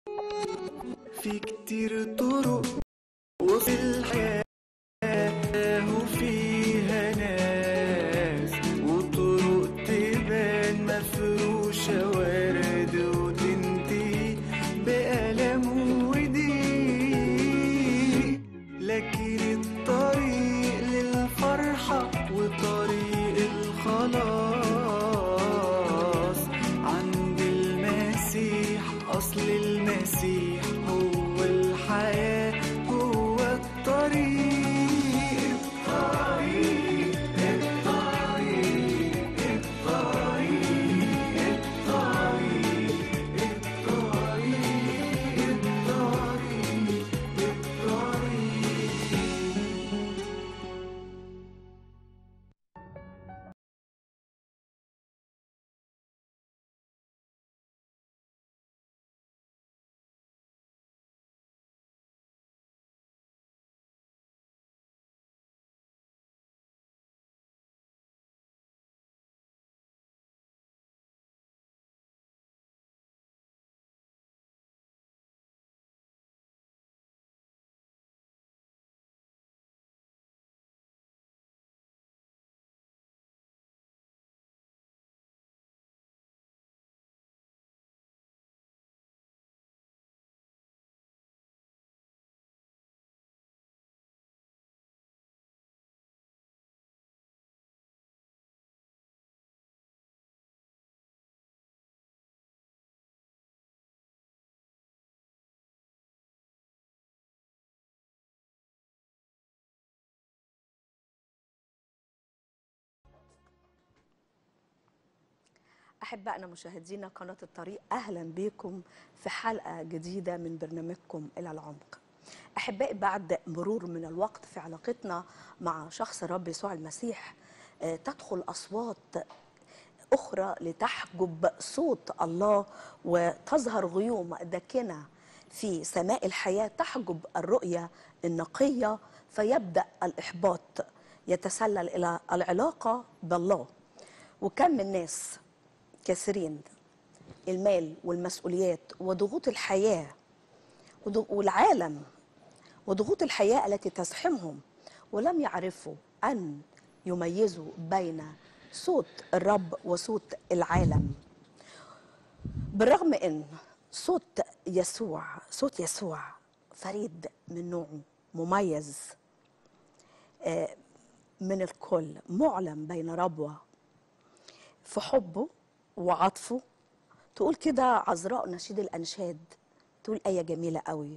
في كتير طرق وفي الحياة وفيها ناس وطرق تبان مفروشة ورد وتنتهي بألم وضيق لكن الطريق للفرحة وطريق الخلاص عند المسيح أصل المسيح هو الحياة هو الطريق الطريق الطريق الطريق الطريق الطريق الطريق الطريق أحبائنا مشاهدينا قناة الطريق أهلا بكم في حلقة جديدة من برنامجكم إلى العمق أحبائي بعد مرور من الوقت في علاقتنا مع شخص الرب يسوع المسيح آه، تدخل أصوات أخرى لتحجب صوت الله وتظهر غيوم داكنة في سماء الحياة تحجب الرؤية النقية فيبدأ الإحباط يتسلل إلى العلاقة بالله وكم من ناس كثيرين المال والمسؤوليات وضغوط الحياة وض- والعالم وضغوط الحياة التي تزحمهم ولم يعرفوا أن يميزوا بين صوت الرب وصوت العالم بالرغم ان صوت يسوع صوت يسوع فريد من نوعه مميز آه، من الكل معلم بين ربوه في حبه وعطفه تقول كده عذراء نشيد الانشاد تقول ايه جميله قوي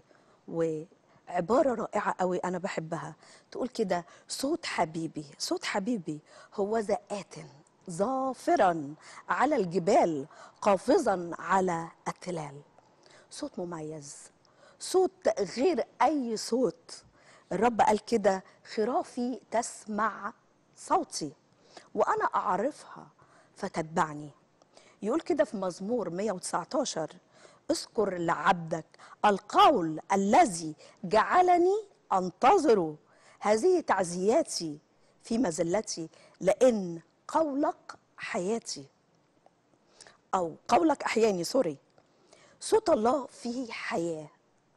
وعباره رائعه قوي انا بحبها تقول كده صوت حبيبي صوت حبيبي هو ذا آت ظافرا على الجبال قافزا على التلال صوت مميز صوت غير اي صوت الرب قال كده خرافي تسمع صوتي وانا اعرفها فتتبعني يقول كده في مزمور 119 اذكر لعبدك القول الذي جعلني انتظره هذه تعزياتي في مذلتي لان قولك حياتي او قولك احياني سوري صوت الله فيه حياه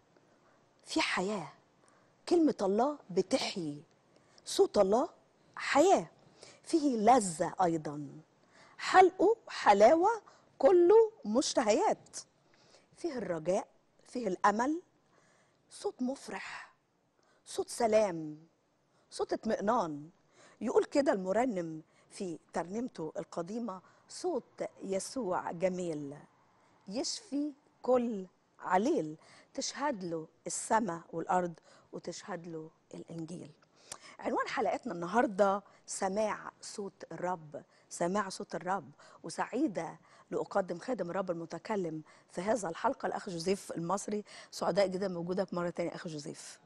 في حياه كلمه الله بتحيي صوت الله حياه فيه لذه ايضا حلقه حلاوه كله مشتهيات فيه الرجاء فيه الامل صوت مفرح صوت سلام صوت اطمئنان يقول كده المرنم في ترنيمته القديمه صوت يسوع جميل يشفي كل عليل تشهد له السماء والارض وتشهد له الانجيل عنوان حلقتنا النهارده سماع صوت الرب سماع صوت الرب وسعيده لاقدم خادم الرب المتكلم في هذا الحلقه الاخ جوزيف المصري سعداء جدا بوجودك مره تانية اخ جوزيف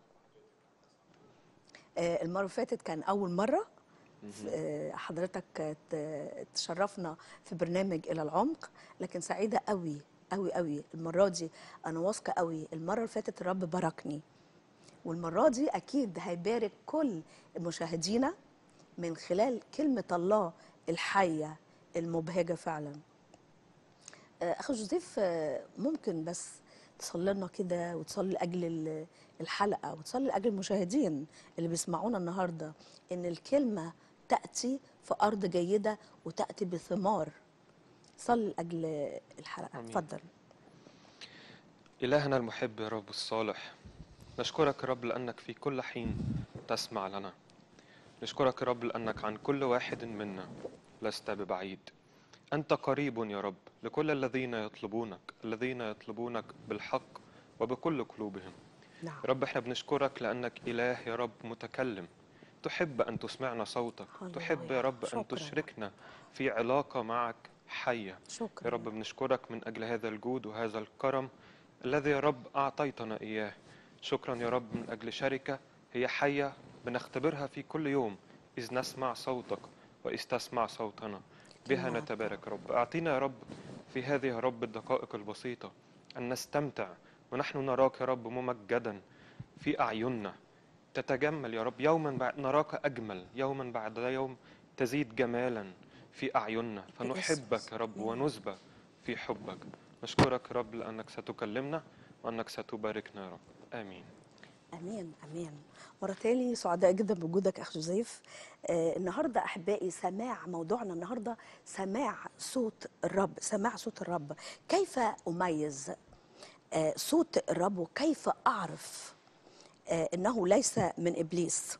آه، المره اللي فاتت كان اول مره آه، حضرتك ت- تشرفنا في برنامج الى العمق لكن سعيده قوي قوي قوي المره دي انا واثقه قوي المره اللي فاتت الرب باركني والمره دي اكيد هيبارك كل مشاهدينا من خلال كلمه الله الحيه المبهجه فعلا آه، اخ جوزيف آه، ممكن بس تصلي لنا كده وتصلي لاجل ال- الحلقه وتصلي لاجل المشاهدين اللي بيسمعونا النهارده ان الكلمه تاتي في ارض جيده وتاتي بثمار صلي لاجل الحلقه آمين. اتفضل إلهنا المحب يا رب الصالح نشكرك يا رب لأنك في كل حين تسمع لنا نشكرك يا رب لأنك عن كل واحد منا لست ببعيد أنت قريب يا رب لكل الذين يطلبونك الذين يطلبونك بالحق وبكل قلوبهم نعم يا رب احنا بنشكرك لأنك إله يا رب متكلم تحب أن تسمعنا صوتك هللويا. تحب يا رب أن شكراً. تشركنا في علاقة معك حية شكرا يا رب بنشكرك من أجل هذا الجود وهذا الكرم الذي يا رب أعطيتنا إياه شكرا يا رب من أجل شركة هي حية بنختبرها في كل يوم إذ نسمع صوتك وإذ تسمع صوتنا بها كلمة. نتبارك يا رب أعطينا يا رب في هذه يا رب الدقائق البسيطة أن نستمتع ونحن نراك يا رب ممجدا في أعيننا تتجمل يا رب يوما بعد نراك أجمل يوما بعد يوم تزيد جمالا في أعيننا فنحبك يا رب ونسبة في حبك نشكرك يا رب لأنك ستكلمنا وأنك ستباركنا يا رب آمين امين امين مره تاني سعداء جدا بوجودك اخ جوزيف آه النهارده احبائي سماع موضوعنا النهارده سماع صوت الرب سماع صوت الرب كيف اميز آه صوت الرب وكيف اعرف آه انه ليس من ابليس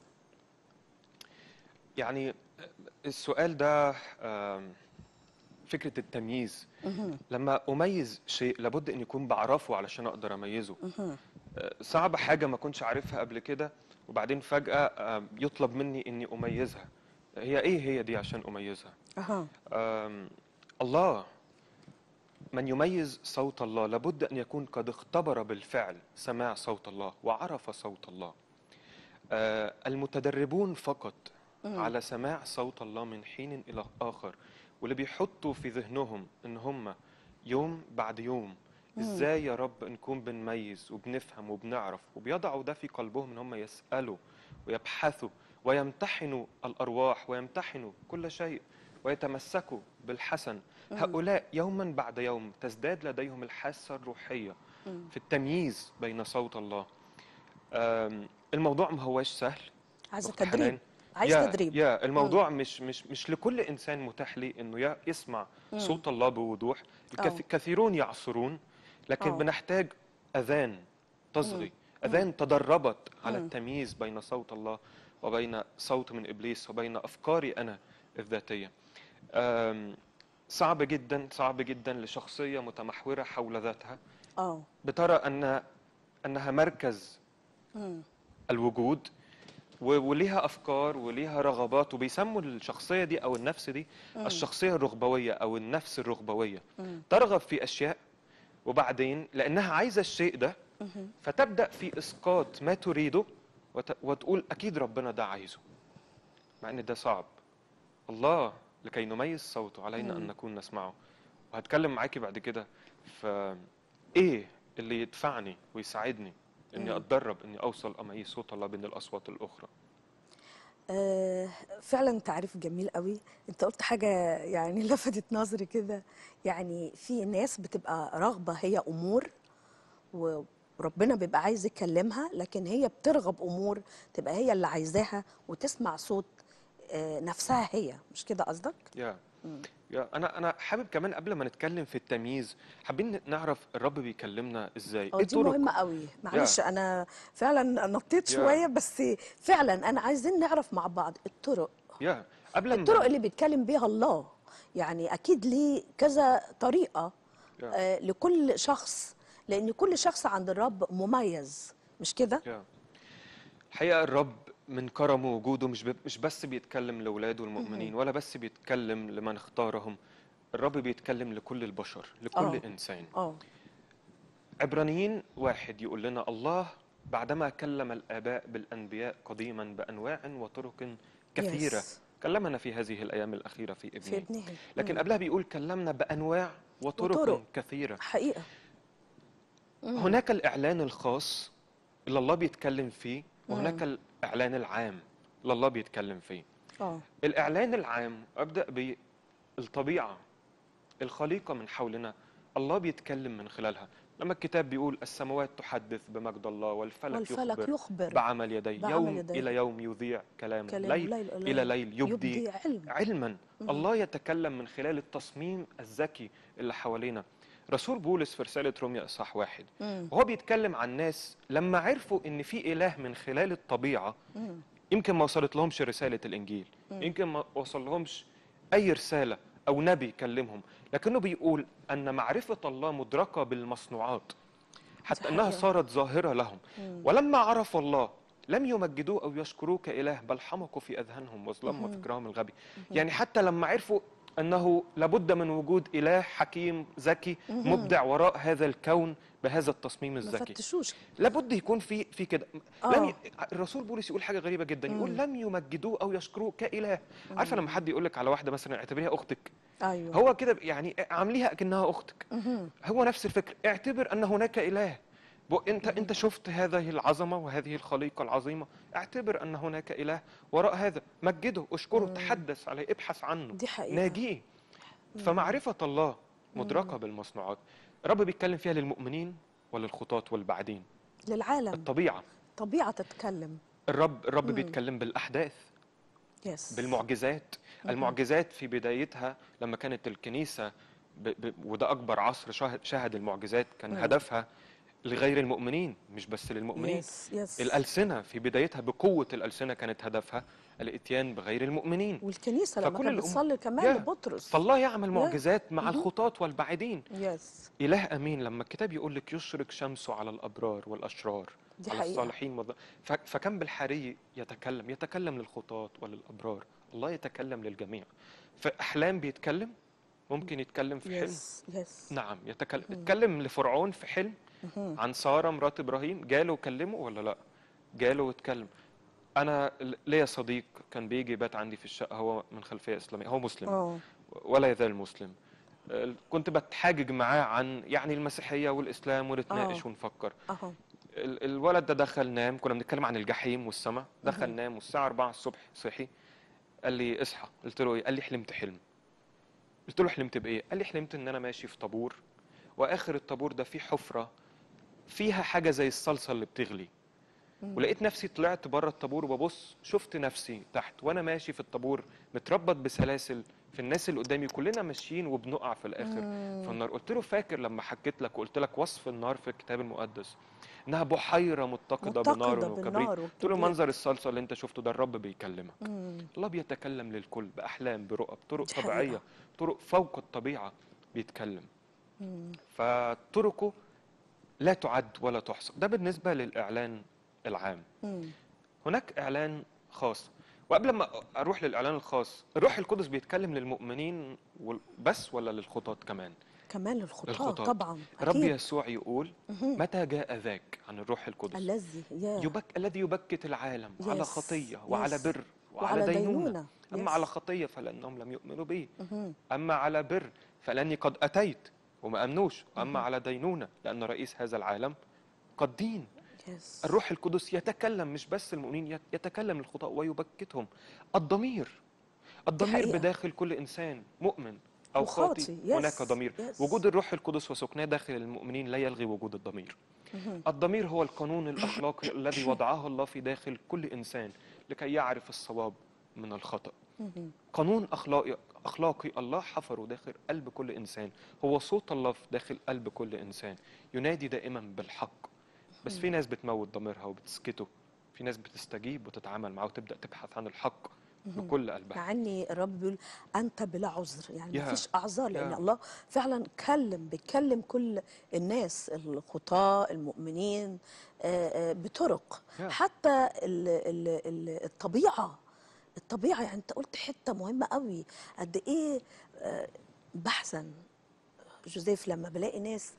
يعني السؤال ده آم، فكرة التمييز لما أميز شيء لابد أن يكون بعرفه علشان أقدر أميزه آه، صعب حاجة ما كنتش عارفها قبل كده وبعدين فجأة آم، يطلب مني أني أميزها هي إيه هي دي عشان أميزها اها آم، الله من يميز صوت الله لابد أن يكون قد اختبر بالفعل سماع صوت الله وعرف صوت الله آه، المتدربون فقط على سماع صوت الله من حين إلى آخر واللي بيحطوا في ذهنهم إن هم يوم بعد يوم إزاي يا رب نكون بنميز وبنفهم وبنعرف وبيضعوا ده في قلبهم إن هم يسألوا ويبحثوا ويمتحنوا الأرواح ويمتحنوا كل شيء ويتمسكوا بالحسن هؤلاء يوما بعد يوم تزداد لديهم الحاسة الروحية في التمييز بين صوت الله آم، الموضوع ما هوش سهل عايزه أخت تدريب حنان. عايز يا تدريب يا الموضوع مش مش مش لكل انسان متاح لي انه يا- يسمع صوت الله بوضوح الكث- أو. كثيرون يعصرون لكن أو. بنحتاج اذان تصغي اذان تدربت على التمييز بين صوت الله وبين صوت من ابليس وبين افكاري انا الذاتيه آم، صعب جدا صعب جدا لشخصيه متمحوره حول ذاتها اه بترى ان انها مركز مم. الوجود و- وليها افكار وليها رغبات وبيسموا الشخصيه دي او النفس دي الشخصيه الرغبويه او النفس الرغبويه ترغب في اشياء وبعدين لانها عايزه الشيء ده فتبدا في اسقاط ما تريده وت- وتقول اكيد ربنا ده عايزه مع ان ده صعب الله لكي نميز صوته علينا ان نكون نسمعه وهتكلم معاكي بعد كده ف ايه اللي يدفعني ويساعدني اني اتدرب اني اوصل اميز صوت الله بين الاصوات الاخرى آه، فعلا تعريف جميل قوي انت قلت حاجة يعني لفتت نظري كده يعني في ناس بتبقى رغبة هي أمور وربنا بيبقى عايز يكلمها لكن هي بترغب أمور تبقى هي اللي عايزاها وتسمع صوت آه، نفسها هي مش كده قصدك؟ يا يا انا انا حابب كمان قبل ما نتكلم في التمييز حابين نعرف الرب بيكلمنا ازاي اه ايه دي الطرق مهمة قوي معلش أنا فعلا نطيت يا. شوية بس فعلا أنا عايزين نعرف مع بعض الطرق يا قبل ما- الطرق اللي بيتكلم بيها الله يعني اكيد ليه كذا طريقه يا. آه لكل شخص لان كل شخص عند الرب مميز مش كده يا. الحقيقة الرب من كرمه وجوده مش ب- مش بس بيتكلم لأولاده المؤمنين ولا بس بيتكلم لمن اختارهم الرب بيتكلم لكل البشر لكل آه. إنسان اه عبرانيين واحد يقول لنا الله بعدما كلم الآباء بالأنبياء قديما بأنواع وطرق كثيرة Yes. كلمنا في هذه الأيام الأخيرة في ابنه في ابنه لكن قبلها بيقول كلمنا بأنواع وطرق, وطرق. كثيرة حقيقه هناك الإعلان الخاص اللي الله بيتكلم فيه وهناك الإعلان العام اللي الله بيتكلم فيه اه الإعلان العام أبدأ بالطبيعة الخليقة من حولنا الله بيتكلم من خلالها لما الكتاب بيقول السماوات تحدث بمجد الله والفلك, والفلك يخبر, يخبر بعمل يديه بعمل يوم يديه. إلى يوم يذيع كلامه كلام ليل, ليل إلى ليل يبدي, يبدي علم علما الله يتكلم من خلال التصميم الذكي اللي حوالينا رسول بولس في رسالة روميا إصحاح واحد مم. وهو بيتكلم عن ناس لما عرفوا إن في إله من خلال الطبيعة مم. يمكن ما وصلت لهمش رسالة الإنجيل يمكن ما وصل لهمش أي رسالة أو نبي يكلمهم لكنه بيقول أن معرفة الله مدركة بالمصنوعات حتى دي أنها حقيقة. صارت ظاهرة لهم ولما عرفوا الله لم يمجدوه أو يشكروه كإله بل حمقوا في أذهانهم وظلموا فكرهم الغبي يعني حتى لما عرفوا أنه لابد من وجود إله حكيم ذكي مبدع وراء هذا الكون بهذا التصميم ما الذكي فتشوش لابد يكون في في كده آه. لم ي... الرسول بولس يقول حاجه غريبه جدا يقول لم يمجدوه او يشكروه كاله عارفه لما حد يقول لك على واحده مثلا اعتبريها اختك ايوه هو كده يعني عامليها اكنها اختك مهم. هو نفس الفكر اعتبر ان هناك اله بو انت انت شفت هذه العظمه وهذه الخليقه العظيمه اعتبر ان هناك اله وراء هذا مجده اشكره تحدث عليه ابحث عنه دي حقيقة. ناجيه فمعرفه الله مدركه بالمصنوعات الرب بيتكلم فيها للمؤمنين وللخطاة والبعدين للعالم الطبيعه طبيعه تتكلم الرب الرب بيتكلم بالاحداث يس بالمعجزات المعجزات في بدايتها لما كانت الكنيسة ب... ب... وده أكبر عصر شاهد, شاهد المعجزات كان هدفها لغير المؤمنين مش بس للمؤمنين يس يس الألسنة في بدايتها بقوة الألسنة كانت هدفها الإتيان بغير المؤمنين والكنيسه لما فكل كانت الأم- بتصلي كمان يا، لبطرس فالله يعمل معجزات مع الخطاة والبعيدين يس إله أمين لما الكتاب يقول لك يشرق شمسه على الأبرار والأشرار دي على حقيقة. الصالحين والض... ف... فكم بالحري يتكلم يتكلم للخطاة وللأبرار الله يتكلم للجميع فأحلام بيتكلم ممكن يتكلم في حلم يس يس نعم يتكلم اتكلم لفرعون في حلم عن سارة مرات إبراهيم جاله وكلمه ولا لا جاله واتكلم أنا ل- ليا صديق كان بيجي يبات عندي في الشقة هو من خلفية إسلامية هو مسلم اه ولا يزال مسلم آه، كنت بتحاجج معاه عن يعني المسيحية والإسلام ونتناقش آه. ونفكر اهو ال- الولد ده دخل نام كنا بنتكلم عن الجحيم والسماء دخل نام والساعة 4 الصبح صحي قال لي اصحى قلت له ايه قال لي حلمت حلم قلت له حلمت بايه قال لي حلمت ان انا ماشي في طابور واخر الطابور ده فيه حفرة فيها حاجة زي الصلصة اللي بتغلي ولقيت نفسي طلعت بره الطابور وببص شفت نفسي تحت وانا ماشي في الطابور متربط بسلاسل في الناس اللي قدامي كلنا ماشيين وبنقع في الاخر في النار قلت له فاكر لما حكيت لك وقلت لك وصف النار في الكتاب المقدس انها بحيره متقده, متقدة بنار بالنار وكبريت قلت له والكبريت. منظر الصلصه اللي انت شفته ده الرب بيكلمك الله بيتكلم للكل باحلام برؤى بطرق دي حقيقة. طبيعيه طرق فوق الطبيعه بيتكلم فطرقه لا تعد ولا تحصى ده بالنسبه للاعلان العام مم. هناك اعلان خاص وقبل ما اروح للاعلان الخاص الروح القدس بيتكلم للمؤمنين وال- بس ولا للخطاة كمان كمان للخطاة للخطاة طبعا الرب أكيد. يسوع يقول متى جاء ذاك عن الروح القدس الذي يا يبك الذي يبكت العالم على Yes, خطيه وعلى yes. بر وعلى وعلى دينونه, دينونة. اما Yes. على خطيه فلانهم لم يؤمنوا به مهم. اما على بر فلاني قد اتيت وما امنوش اما على دينونه لان رئيس هذا العالم قد دين يس الروح القدس يتكلم مش بس المؤمنين يت- يتكلم للخطاة ويبكتهم الضمير الضمير حقيقة. بداخل كل إنسان مؤمن أو وخاطي. خاطي Yes, هناك ضمير yes. وجود الروح القدس وسكناه داخل المؤمنين لا يلغي وجود الضمير الضمير هو القانون الأخلاقي الذي وضعه الله في داخل كل إنسان لكي يعرف الصواب من الخطأ قانون أخلاقي أخلاقي الله حفره داخل قلب كل إنسان هو صوت الله في داخل قلب كل إنسان ينادي دائما بالحق بس في ناس بتموت ضميرها وبتسكته في ناس بتستجيب وتتعامل معاه وتبدأ تبحث عن الحق بكل قلبها مع اني الرب بيقول انت بلا عذر يعني يا. مفيش اعذار لان يا. الله فعلا كلم بيكلم كل الناس الخطاة المؤمنين آه، آه، بطرق يا. حتى ال- ال- ال- الطبيعه الطبيعه يعني انت قلت حته مهمه قوي قد ايه آه، بحزن جوزيف لما بلاقي ناس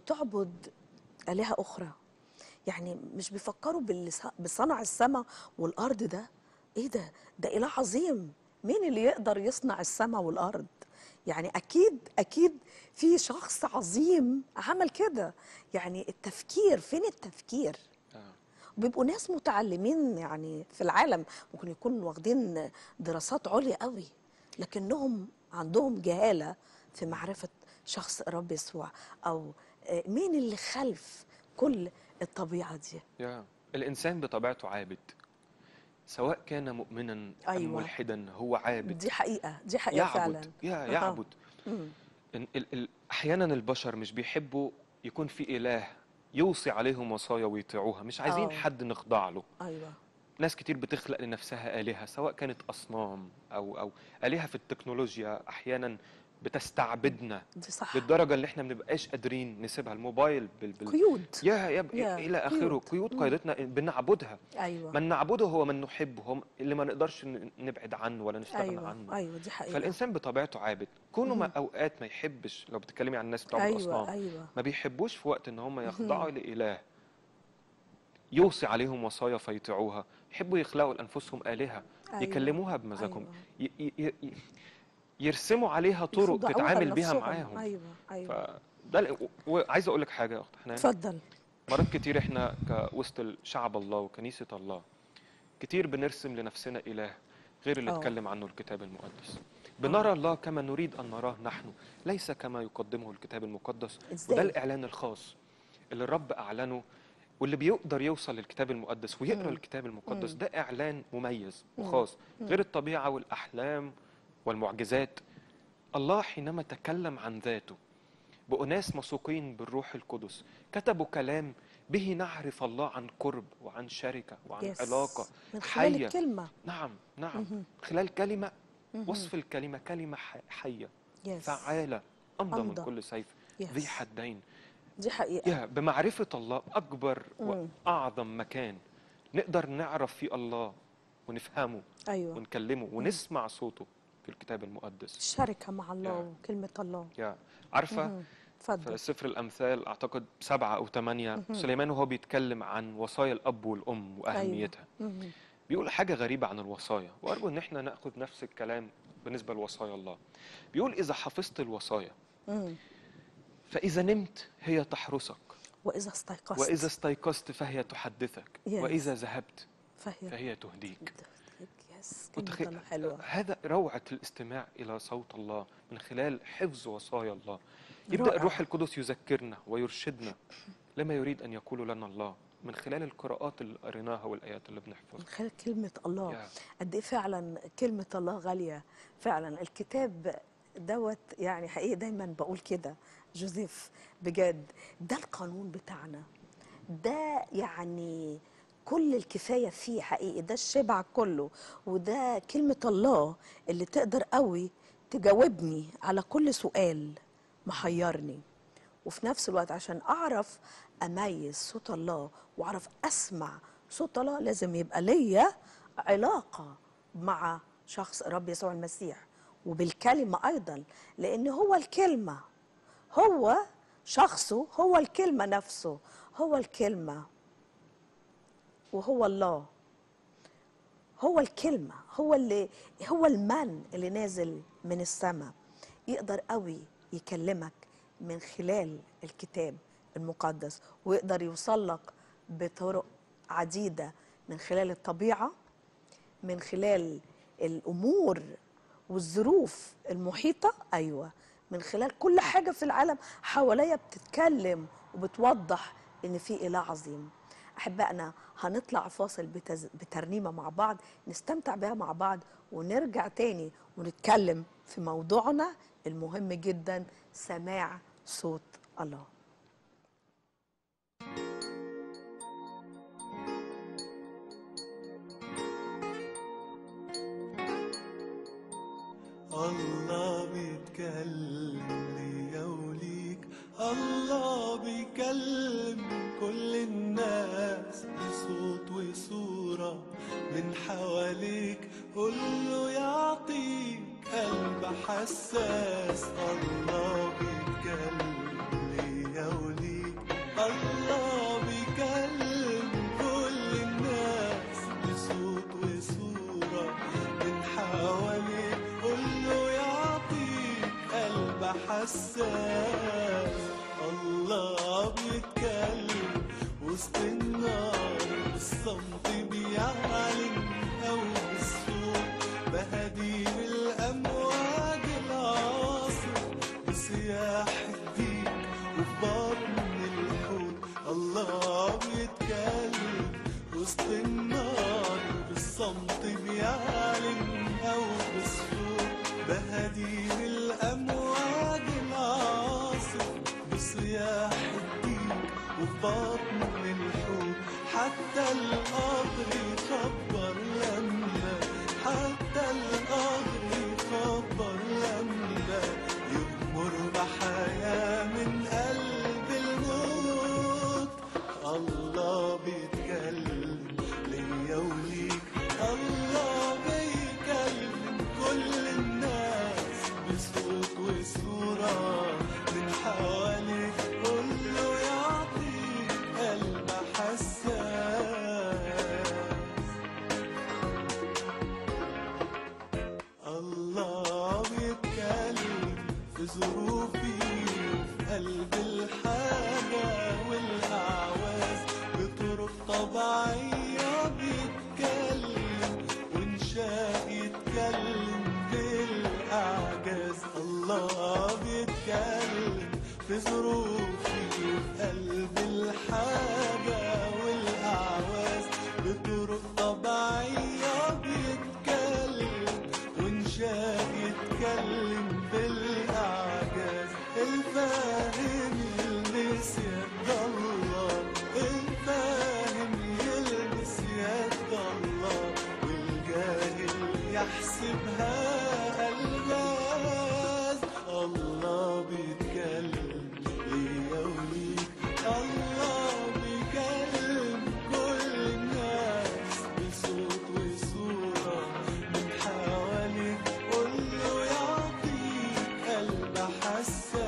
بتعبد آلهة أخرى يعني مش بيفكروا باللي- بصنع السماء والأرض ده إيه ده؟ ده إله عظيم مين اللي يقدر يصنع السماء والأرض؟ يعني أكيد أكيد في شخص عظيم عمل كده يعني التفكير فين التفكير؟ آه. بيبقوا ناس متعلمين يعني في العالم ممكن يكونوا واخدين دراسات عليا قوي لكنهم عندهم جهالة في معرفة شخص الرب يسوع أو آه، مين اللي خلف كل الطبيعه دي يا الإنسان بطبيعته عابد سواء كان مؤمنا أم أيوة. ملحدا هو عابد دي حقيقه دي حقيقه فعلا يعبد يا أها. يعبد مم. إن- ال- ال- أحيانا البشر مش بيحبوا يكون في إله يوصي عليهم وصايا ويطيعوها مش عايزين آه. حد نخضع له ايوه ناس كتير بتخلق لنفسها آلهة سواء كانت أصنام أو أو آلهة في التكنولوجيا أحيانا بتستعبدنا دي صح للدرجة اللي احنا ما بنبقاش قادرين نسيبها الموبايل بال... بال... قيود يا يا يا، إلى آخره قيود. قيود مم. قيادتنا بنعبدها ايوه من نعبده هو من نحبه هو اللي ما نقدرش ن- نبعد عنه ولا نستغنى ايوه عنه ايوه دي حقيقه فالإنسان بطبيعته عابد كونه ما مم. أوقات ما يحبش لو بتتكلمي عن الناس بتوع ايوه الأصنام ايوه ما بيحبوش في وقت ان هم يخضعوا لإله يوصي عليهم وصايا فيطيعوها يحبوا يخلقوا لأنفسهم آلهة أيوة. يكلموها بمزاجهم أيوة. ي- ي- ي- يرسموا عليها طرق يخضعوها تتعامل بيها لنفسهم. معاهم ايوه ايوه فده ال- و- وعايز اقول لك حاجه يا اخت حنان اتفضل مرات كتير احنا كوسط شعب الله وكنيسه الله كتير بنرسم لنفسنا اله غير اللي آه. اتكلم عنه الكتاب المقدس بنرى الله كما نريد ان نراه نحن ليس كما يقدمه الكتاب المقدس وده ازاي الاعلان الخاص اللي الرب اعلنه واللي بيقدر يوصل للكتاب المقدس ويقرا مم. الكتاب المقدس مم. ده اعلان مميز مم. وخاص مم. غير الطبيعه والاحلام والمعجزات الله حينما تكلم عن ذاته بأناس مسوقين بالروح القدس كتبوا كلام به نعرف الله عن قرب وعن شركة وعن يس. علاقة من خلال حية الكلمه نعم نعم مهم. خلال كلمة مهم. وصف الكلمة كلمة ح- حية يس فعالة أمضى من أمضى. كل سيف يس. ذي حدين دي حقيقه يا بمعرفة الله أكبر مم. وأعظم مكان نقدر نعرف فيه الله ونفهمه ايوه ونكلمه ونسمع صوته في الكتاب المقدس الشركه مع الله يا. وكلمه الله يا عارفة مهم. في اتفضل سفر الأمثال أعتقد سبعة أو ثمانية سليمان وهو بيتكلم عن وصايا الأب والأم وأهميتها مهم. بيقول حاجة غريبة عن الوصايا وأرجو إن إحنا ناخد نفس الكلام بالنسبة لوصايا الله بيقول إذا حفظت الوصايا مم. فإذا نمت هي تحرسك واذا استيقظت وإذا استيقظت فهي تحدثك Yes. وإذا ذهبت فهي فهي تهديك يس متخ- كلمه الله حلوه هذا روعة الاستماع إلى صوت الله من خلال حفظ وصايا الله يبدأ رائع. الروح القدس يذكرنا ويرشدنا لما يريد أن يقول لنا الله من خلال القراءات اللي قريناها والآيات اللي من بنحفظها خلال كلمة الله يا. قد ايه فعلا كلمة الله غالية فعلا الكتاب دوت يعني حقيقي دايما بقول كده جوزيف بجد ده القانون بتاعنا ده يعني كل الكفاية فيه حقيقي ده الشبع كله وده كلمة الله اللي تقدر قوي تجاوبني على كل سؤال محيرني وفي نفس الوقت عشان اعرف اميز صوت الله واعرف اسمع صوت الله لازم يبقى ليا علاقه مع شخص الرب يسوع المسيح وبالكلمه ايضا لان هو الكلمه هو شخصه هو الكلمه نفسه هو الكلمه وهو الله هو الكلمة هو اللي هو المن اللي نازل من السماء يقدر قوي يكلمك من خلال الكتاب المقدس ويقدر يوصل لك بطرق عديدة من خلال الطبيعة من خلال الأمور والظروف المحيطة أيوة من خلال كل حاجة في العالم حواليا بتتكلم وبتوضح إن في إله عظيم أحبائنا هنطلع فاصل بتز... بترنيمة مع بعض نستمتع بها مع بعض ونرجع تاني ونتكلم في موضوعنا المهم جدا سماع صوت الله الله بيتكلم ليا وليك الله بيكلم كل الناس بصوت وصورة من حواليك قوله يعطيك قلب حساس الله بيتكلم ليا وليك الله بيكلم كل الناس بصوت وصورة من حواليك قوله يعطيك قلب حساس الله بيتكلم وسط النار بالصمت بيعلن أو بالصوت بهدير الأمواج العاصف بسياح الديك وفي بطن بيتكلم وسط النار بالصمت بيعلن أو بالصوت بهدير الأمواج العاصف بصياح الدين وفي بطن الحوت حتى القبر يخبر لما حتى القبر يخبر لما يغمر بحياة من قلب الموت الله بيتكلم ليا وليك الله بيكلم كل الناس بصوت وصورة من حواليك كله يعطيك قلب حساس الله بيتكلم في ظروفي في قلب الحاجة والأعواز بطرق طبيعية بيتكلم وإن شاء يتكلم بالأعجاز الله بيتكلم في ظروفي في قلب الحاجة والأعواز بطرق طبيعية بيتكلم وإن شاء يتكلم بالأعجاز الفاهم يلمس يد الله الفاهم يلمس يد الله والجاهل يحسبها ألغاز الله بيتكلم ليا وليك الله بيكلم كل الناس بصوت وصورة من حواليك كله يعطيك قلب حساس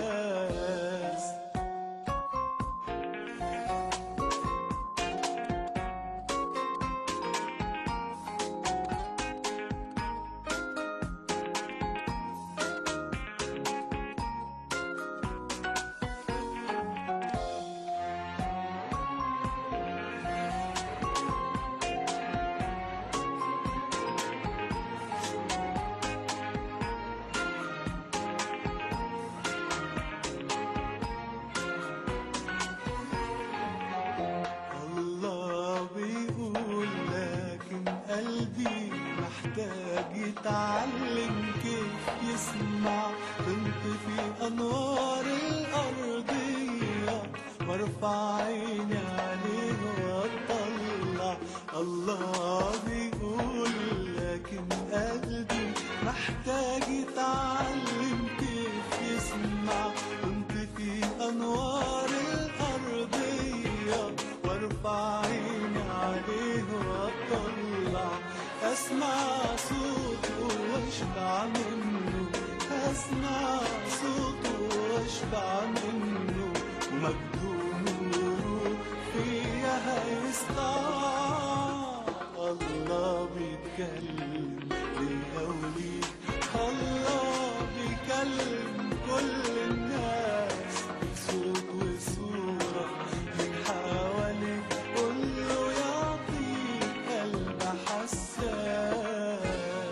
الله بيقول لكن قلبي محتاج يتعلم كيف يسمع تنطفي أنوار الأرضية وارفع عيني عليه واطلع الله بيقول لكن قلبي محتاج يتعلم كيف يسمع تنطفي أنوار الأرضية وارفع عيني عليه واطلع اسمع صوته واشبع منه اسمع صوته واشبع منه مجده نوره فيا هيسطع الله بيتكلم ليا وليك الله بيكلم كل الناس بصوت وصورة من حواليك كله يعطيك قلب حساس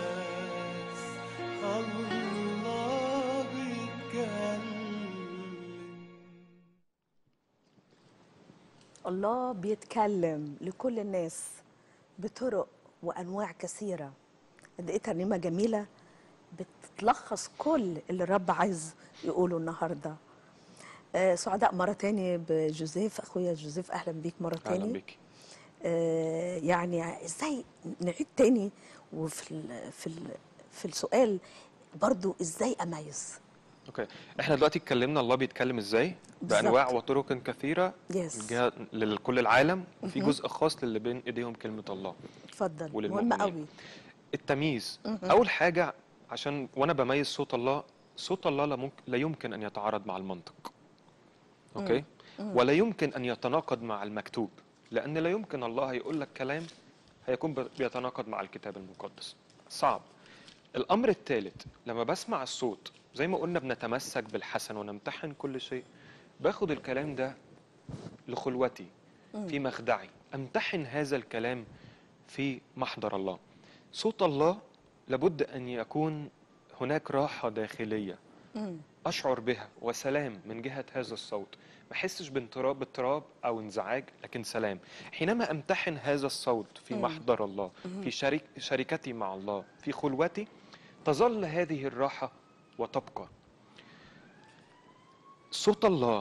الله بيتكلم الله بيتكلم لكل الناس بطرق وانواع كثيره قد ايه ترنيمه جميله بتلخص كل اللي الرب عايز يقوله النهارده آه، سعداء مره تاني بجوزيف اخويا جوزيف اهلا بيك مره اهلا تاني بيك آه، يعني ازاي نعيد تاني وفي ال في ال في السؤال برضو ازاي اميز اوكي احنا دلوقتي اتكلمنا الله بيتكلم ازاي بانواع بالظبط. وطرق كثيره يس جهة لكل العالم وفي جزء خاص للي بين ايديهم كلمه الله اتفضل مهم وللمؤمنين. قوي التمييز مهم. اول حاجه عشان وانا بميز صوت الله صوت الله لا, ممكن لا يمكن ان يتعارض مع المنطق اوكي ولا يمكن ان يتناقض مع المكتوب لان لا يمكن الله يقول لك كلام هيكون ب- بيتناقض مع الكتاب المقدس صعب الامر الثالث لما بسمع الصوت زي ما قلنا بنتمسك بالحسن ونمتحن كل شيء باخد الكلام ده لخلوتي في مخدعي امتحن هذا الكلام في محضر الله صوت الله لابد ان يكون هناك راحه داخليه مم. اشعر بها وسلام من جهه هذا الصوت ما احسش باضطراب باضطراب او انزعاج لكن سلام حينما امتحن هذا الصوت في مم. محضر الله في شريك شركتي مع الله في خلوتي تظل هذه الراحه وتبقى صوت الله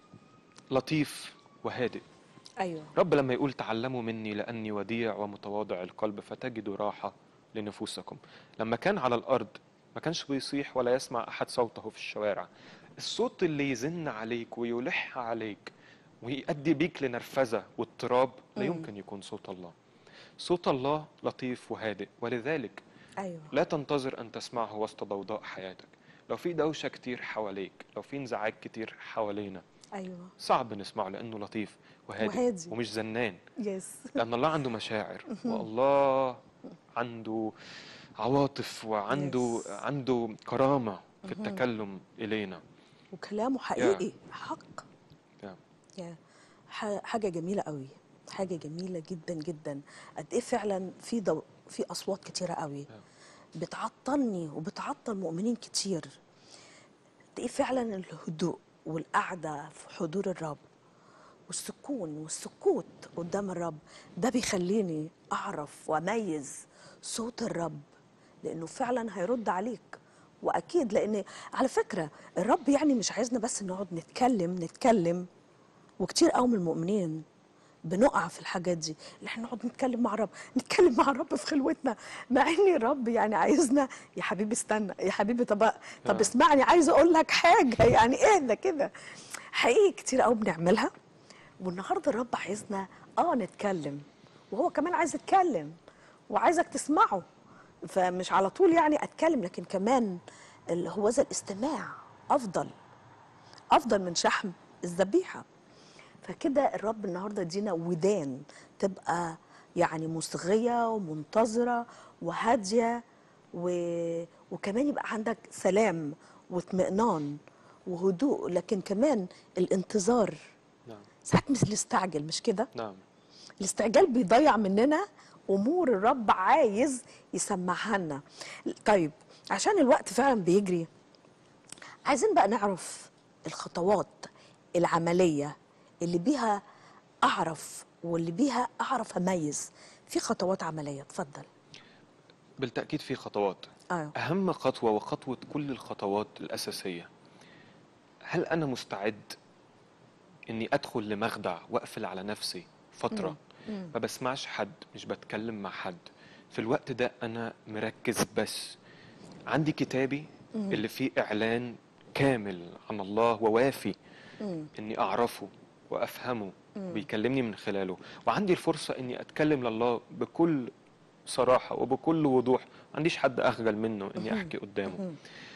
لطيف وهادئ ايوه رب لما يقول تعلموا مني لأني وديع ومتواضع القلب فتجدوا راحة لنفوسكم لما كان على الأرض ما كانش بيصيح ولا يسمع أحد صوته في الشوارع الصوت اللي يزن عليك ويلح عليك ويؤدي بيك لنرفزة واضطراب لا مم. يمكن يكون صوت الله صوت الله لطيف وهادئ ولذلك ايوه لا تنتظر أن تسمعه وسط ضوضاء حياتك لو في دوشة كتير حواليك لو في انزعاج كتير حوالينا ايوه صعب نسمعه لأنه لطيف وهادئ وهادي. ومش زنان يس لأن الله عنده مشاعر والله عنده عواطف وعنده Yes. عنده كرامة في التكلم إلينا وكلامه حقيقي حق نعم. يا ح- حاجه جميله قوي حاجه جميله جدا جدا قد ايه فعلا في ضو... في اصوات كتيره قوي نعم. بتعطلني وبتعطل مؤمنين كتير قد ايه فعلا الهدوء والقعده في حضور الرب والسكون والسكوت قدام الرب ده بيخليني اعرف واميز صوت الرب لانه فعلا هيرد عليك واكيد لان على فكره الرب يعني مش عايزنا بس نقعد نتكلم نتكلم وكتير قوي من المؤمنين بنقع في الحاجات دي اللي احنا نقعد نتكلم مع الرب نتكلم مع الرب في خلوتنا مع ان الرب يعني عايزنا يا حبيبي استنى يا حبيبي طب طب آه. اسمعني عايز اقول لك حاجه يعني اهدى كده حقيقي كتير قوي بنعملها والنهارده الرب عايزنا اه نتكلم وهو كمان عايز يتكلم وعايزك تسمعه فمش على طول يعني اتكلم لكن كمان ال- هو ذا الاستماع افضل افضل من شحم الذبيحه فكده الرب النهارده ادينا ودان تبقى يعني مصغيه ومنتظره وهاديه و... وكمان يبقى عندك سلام واطمئنان وهدوء لكن كمان الانتظار نعم ساعات مش نستعجل مش كده نعم الاستعجال بيضيع مننا امور الرب عايز يسمعها لنا طيب عشان الوقت فعلا بيجري عايزين بقى نعرف الخطوات العمليه اللي بيها اعرف واللي بيها اعرف اميز في خطوات عمليه اتفضل بالتأكيد في خطوات ايوه أهم خطوة وخطوة كل الخطوات الأساسية هل أنا مستعد إني أدخل لمخدع وأقفل على نفسي فترة مم. ما بسمعش حد مش بتكلم مع حد في الوقت ده أنا مركز بس عندي كتابي اللي فيه إعلان كامل عن الله ووافي مم. إني أعرفه وأفهمه بيكلمني من خلاله وعندي الفرصة إني أتكلم لله بكل صراحة وبكل وضوح ما عنديش حد أخجل منه إني أحكي قدامه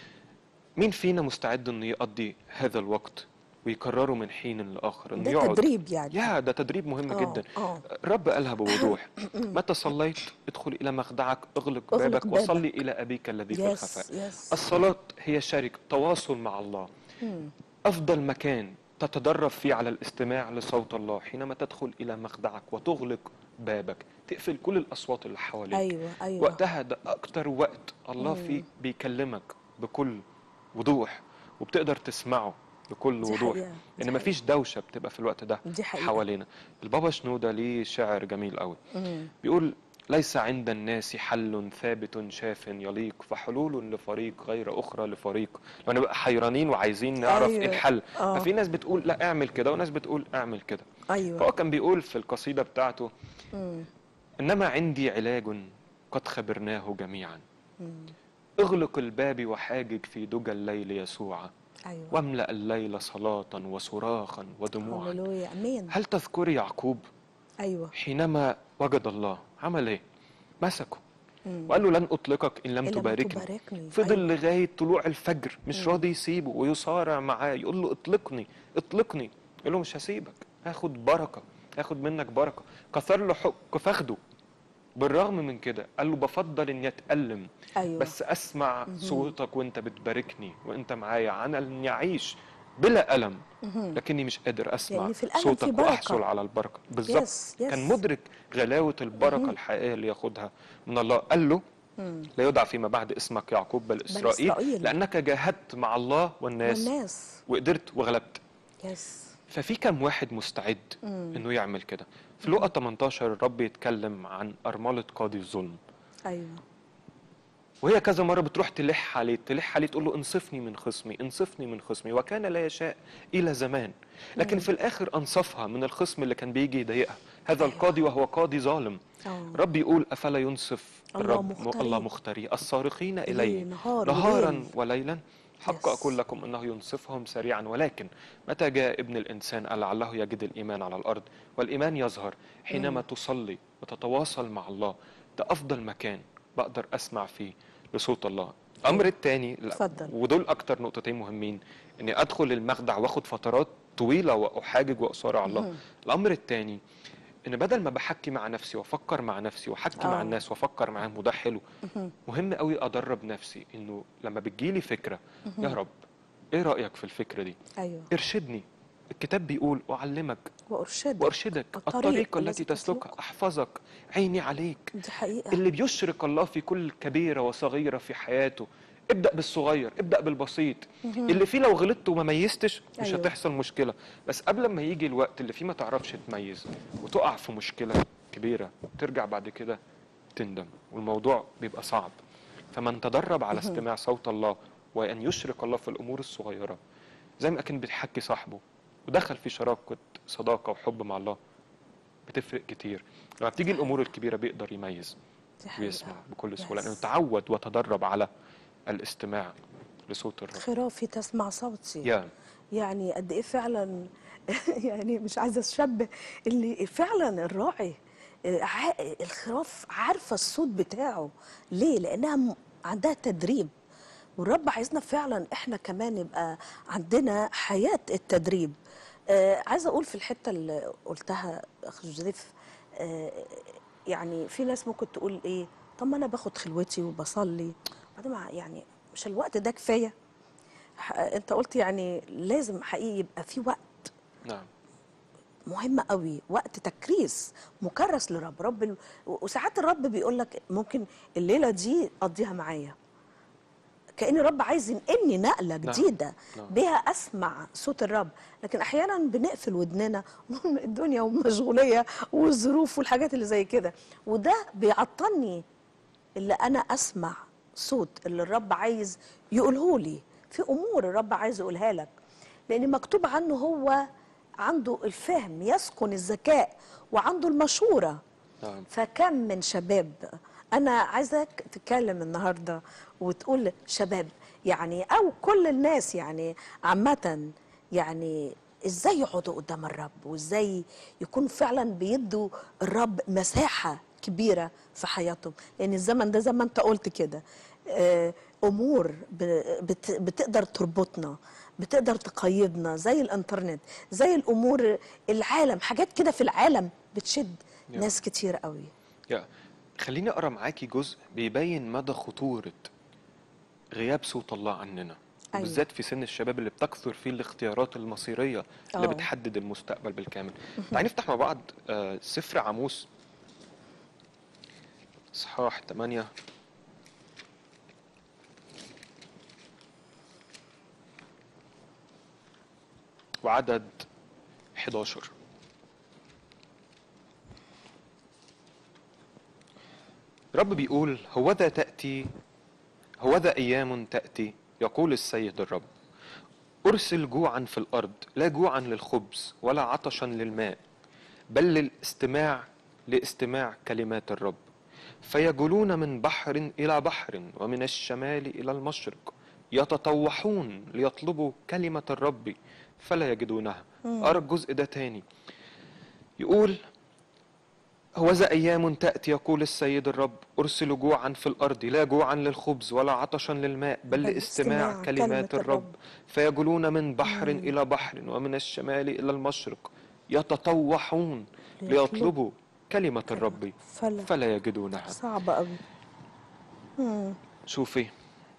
مين فينا مستعد إنه يقضي هذا الوقت ويكرره من حين لآخر إنه ده يقعد تدريب يعني يا ده تدريب مهم آه، جدا آه. رب قالها بوضوح متى صليت ادخل إلى مخدعك اغلق, اغلق بابك بابك. وصلي إلى أبيك الذي في يس الخفاء يس الصلاة هي شركة تواصل مع الله مم. أفضل مكان تتدرب فيه على الاستماع لصوت الله حينما تدخل إلى مخدعك وتغلق بابك تقفل كل الأصوات اللي حواليك ايوه ايوه وقتها ده أكتر وقت الله فيه بيكلمك بكل وضوح وبتقدر تسمعه بكل دي وضوح حقيقة، دي ان مفيش دوشه بتبقى في الوقت ده دي حقيقة. حوالينا البابا شنوده ليه شعر جميل قوي مم. بيقول ليس عند الناس حل ثابت شاف يليق فحلول لفريق غير اخرى لفريق لو نبقى حيرانين وعايزين نعرف أيوة. ايه الحل آه. ففي ناس بتقول لا اعمل كده وناس بتقول اعمل كده ايوه فهو كان بيقول في القصيده بتاعته مم. انما عندي علاج قد خبرناه جميعا اغلق الباب وحاجج في دجى الليل يسوع ايوه واملأ الليل صلاة وصراخا ودموعا هللويا امين هل تذكري يعقوب ايوه حينما وجد الله عمل ايه مسكه مم. وقال له لن اطلقك ان لم إن لم تباركني تباركني. فضل أيوة. لغايه طلوع الفجر مش راضي يسيبه ويصارع معاه يقول له اطلقني اطلقني يقول له مش هسيبك هاخد بركه هاخد منك بركه كسر له حق فخده بالرغم من كده قال له بفضل اني اتالم ايوه بس اسمع صوتك وانت بتباركني وانت معايا عن اني اعيش بلا الم لكني مش قادر اسمع لأن في الألم في صوتك بركة. واحصل على البركه بالظبط يس، يس. كان مدرك غلاوه البركه الحقيقيه اللي ياخدها من الله قال له لا يدعى فيما بعد اسمك يعقوب بل اسرائيل إسرائيل. لانك جاهدت مع الله والناس والناس وقدرت وغلبت يس ففي كم واحد مستعد انه يعمل كده في لقا 18 الرب يتكلم عن ارمله قاضي الظلم ايوه وهي كذا مره بتروح تلح عليه تلح عليه تقول له انصفني من خصمي انصفني من خصمي وكان لا يشاء الى زمان لكن في الاخر انصفها من الخصم اللي كان بيجي يضايقها هذا أيوة. القاضي وهو قاضي ظالم آه. رب يقول افلا ينصف الله الرب مختاري. الله مختاري الصارخين إليه اليه نهار نهارا وليل. وليلا حق Yes. اقول لكم انه ينصفهم سريعا ولكن متى جاء ابن الانسان لعله يجد الايمان على الارض والايمان يظهر حينما تصلي وتتواصل مع الله ده افضل مكان بقدر اسمع فيه لصوت الله الامر الثاني اتفضل. ودول اكتر نقطتين مهمين اني ادخل المخدع واخد فترات طويله واحاجج واصارع الله الامر الثاني ان بدل ما بحكي مع نفسي وافكر مع نفسي واحكي مع آه. الناس وافكر معاهم وده حلو مهم قوي ادرب نفسي انه لما بتجيلي فكره يا رب ايه رايك في الفكره دي ايوه ارشدني الكتاب بيقول اعلمك وارشد وارشدك الطريق الطريق التي التي تسلكها تسلكها. احفظك عيني عليك دي حقيقه اللي بيشرك الله في كل كبيره وصغيره في حياته ابدا بالصغير ابدا بالبسيط اللي فيه لو غلطت وما ميزتش مش أيوة. هتحصل مشكله بس قبل ما يجي الوقت اللي فيه ما تعرفش تميز وتقع في مشكله كبيره ترجع بعد كده تندم والموضوع بيبقى صعب فمن تدرب على استماع صوت الله وان يشرك الله في الامور الصغيره زي ما كان بيحكي صاحبه ودخل في شراكه صداقه وحب مع الله بتفرق كتير لما بتيجي الامور الكبيره بيقدر يميز دي حقيقه ويسمع بكل سهوله Yes. لانه تعود وتدرب على الاستماع لصوت الرب خرافي تسمع صوتي يا يعني قد ايه فعلا يعني مش عايزه اشبه اللي فعلا الراعي آه، ع- الخراف عارفه الصوت بتاعه ليه لانها م- عندها تدريب والرب عايزنا فعلا احنا كمان يبقى عندنا حياه التدريب آه عايزه اقول في الحته اللي قلتها اخ جوزيف آه يعني في ناس ممكن تقول ايه طب ما انا باخد خلوتي وبصلي بعدين ما- يعني مش الوقت ده كفايه ح- انت قلت يعني لازم حقيقي يبقى في وقت نعم مهم قوي وقت تكريس مكرس لرب رب ال... وساعات الرب بيقول لك ممكن الليله دي قضيها معايا كأن الرب عايز ينقلني نقلة نعم. جديدة نعم. بيها أسمع صوت الرب لكن أحيانا بنقفل ودننا ونقول الدنيا ومشغولية والظروف والحاجات اللي زي كده وده بيعطلني اللي أنا أسمع صوت اللي الرب عايز يقوله لي في أمور الرب عايز يقولها لك لأن مكتوب عنه هو عنده الفهم يسكن الذكاء وعنده المشورة نعم فكم من شباب انا عايزك تتكلم النهارده وتقول شباب يعني او كل الناس يعني عامه يعني ازاي يقعدوا قدام الرب وازاي يكونوا فعلا بيدوا الرب مساحه كبيره في حياتهم لان الزمن ده زي ما انت قلت كده آه، امور ب- بت- بتقدر تربطنا بتقدر تقيدنا زي الانترنت زي الامور العالم حاجات كده في العالم بتشد يا. ناس كتير قوي يا خليني اقرا معاكي جزء بيبين مدى خطوره غياب صوت الله عننا أيوة. بالذات في سن الشباب اللي بتكثر فيه الاختيارات المصيريه اللي آه. بتحدد المستقبل بالكامل تعالي نفتح مع بعض آه، سفر عاموس اصحاح 8 وعدد 11 رب بيقول هوذا تأتي هوذا أيام تأتي يقول السيد الرب أرسل جوعا في الأرض لا جوعا للخبز ولا عطشا للماء بل للاستماع لاستماع كلمات الرب فيجولون من بحر إلى بحر ومن الشمال إلى المشرق يتطوحون ليطلبوا كلمة الرب فلا يجدونها أرى الجزء ده تاني يقول هوذا أيام تأتي يقول السيد الرب أرسل جوعا في الأرض لا جوعا للخبز ولا عطشا للماء بل بل لاستماع استماع كلمات كلمة الرب الرب. فيجولون من بحر إلى بحر ومن الشمال إلى المشرق يتطوحون ليطلبوا كلمة الرب فلا فلا يجدونها صعبة قوي شوفي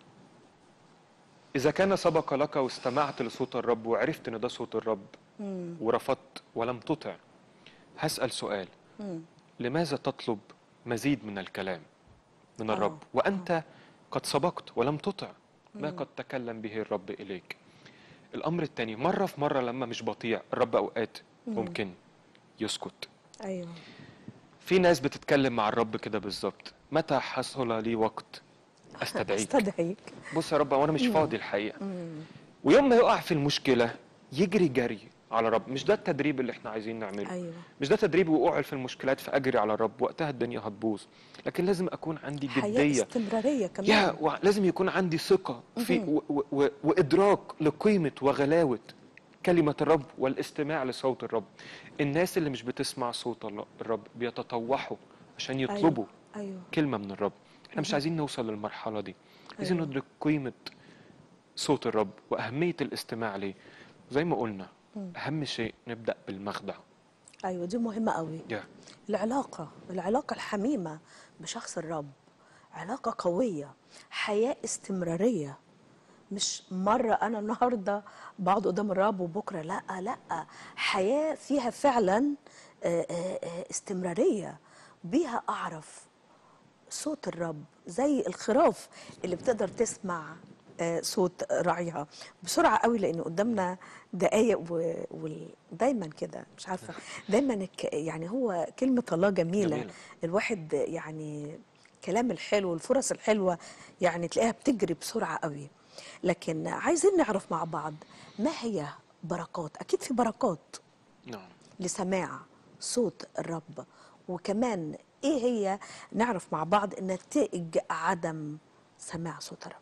إذا كان سبق لك واستمعت لصوت الرب وعرفت إن ده صوت الرب ورفضت ولم تطع هسأل سؤال لماذا تطلب مزيد من الكلام من آه. الرب وأنت قد سبقت ولم تطع ما قد تكلم به الرب إليك الامر الثاني مره في مره لما مش بطيع الرب اوقات ممكن يسكت ايوه في ناس بتتكلم مع الرب كده بالظبط متى حصل لي وقت استدعيك استدعيك بص يا رب وانا مش فاضي الحقيقه ويوم ما يقع في المشكله يجري جري على الرب مش ده التدريب اللي احنا عايزين نعمله ايوه مش ده تدريب وقوع في المشكلات فاجري على الرب وقتها الدنيا هتبوظ لكن لازم اكون عندي حياه جديه استمراريه كمان يا و- لازم يكون عندي ثقه في و و و وادراك لقيمه وغلاوه كلمه الرب والاستماع لصوت الرب الناس اللي مش بتسمع صوت الله الرب بيتطوحوا عشان يطلبوا ايوه ايوه كلمه من الرب احنا مش عايزين نوصل للمرحله دي عايزين أيوة. ندرك قيمه صوت الرب واهميه الاستماع ليه زي ما قلنا اهم شيء نبدا بالمخدع ايوه دي مهمه قوي يا العلاقه العلاقه الحميمه بشخص الرب علاقه قويه حياه استمراريه مش مرة أنا النهاردة بقعد قدام الرب وبكرة لأ لأ حياة فيها فعلا آه، آه، آه، استمرارية بيها أعرف صوت الرب زي الخراف اللي بتقدر تسمع آه، صوت راعيها بسرعة قوي لأن قدامنا دقايق ودايما كده مش عارفة دايما الك- يعني هو كلمة الله جميلة, جميلة. الواحد يعني كلام الحلو الفرص الحلوة يعني تلاقيها بتجري بسرعة قوي لكن عايزين نعرف مع بعض ما هي بركات أكيد في بركات نعم لسماع صوت الرب وكمان ايه هي نعرف مع بعض نتائج عدم سماع صوت الرب